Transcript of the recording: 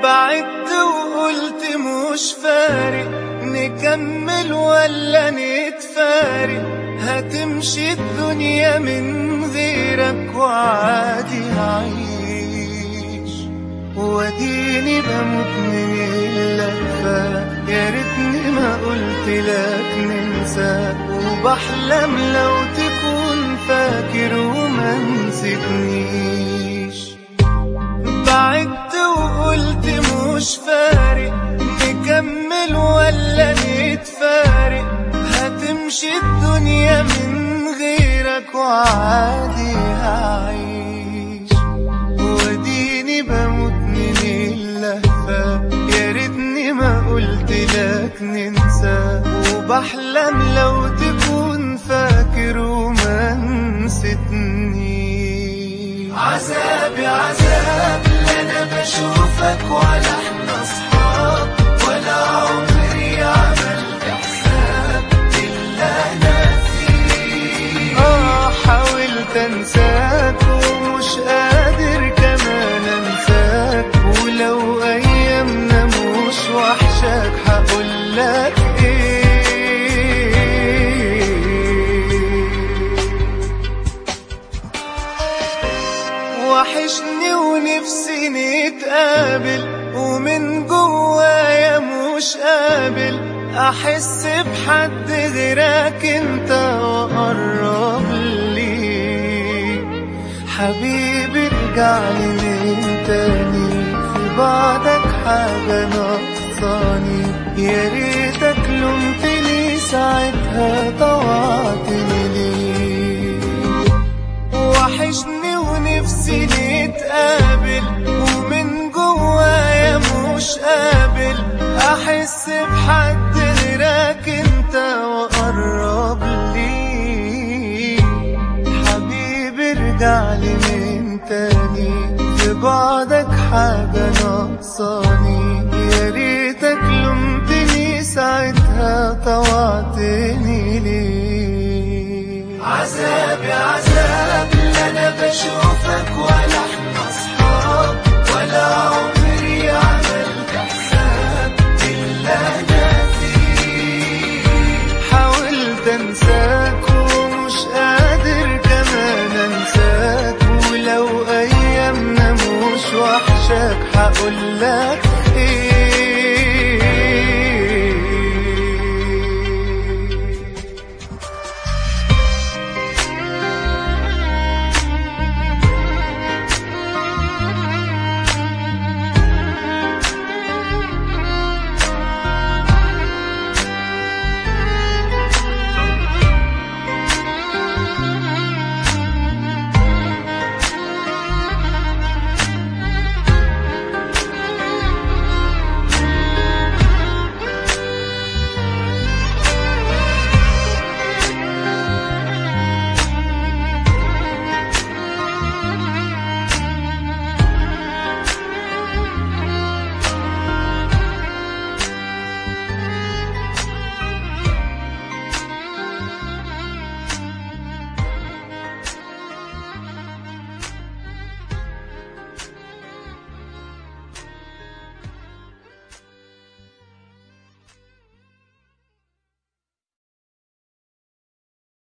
بعدت وقلت مش فارق نكمل ولا نتفارق هتمشي الدنيا من غيرك وعادي هعيش واديني بموت من اللفة يا ريتني ما قلت لك ننسى وبحلم لو تكون فاكر وما نسيتنيش بعدت وقلت مش فارق نكمل ولا نتفارق هتمشي الدنيا من غيرك وعادي هعيش واديني بموت من اللهفة يا ريتني ما قلت لك ننسى وبحلم لو تكون فاكر وما نسيتني عذابي عذاب لا انا بشوفك ولا احنا اصحاب ولا عمري عملت حساب الا انا فيك اه حاولت انساك ومش قادر كمان انساك ولو ايامنا مش وحشاك هقول لك ايه وحشني ونفسي نتقابل ومن جوايا مش قابل احس بحد غيرك انت واقرب لي حبيبي ارجعلي من تاني في بعدك حاجة ناقصاني يا ريتك لومتني ساعتها طوعتني ليه وحشني ونفسي نتقابل ومن جوايا مش قابل احس بحد غيرك انت واقرب لي حبيبي ارجعلي من تاني في بعدك حاجة ناقصاني يا ريتك لومتني ساعتها طوعتني ليه عذابي عذاب لا انا بشوفك ولا احنا اصحاب ولا عمري عملت حساب الا انا فيك حاولت انساك ومش قادر كمان انساك ولو ايامنا مش وحشاك هقول لك ايه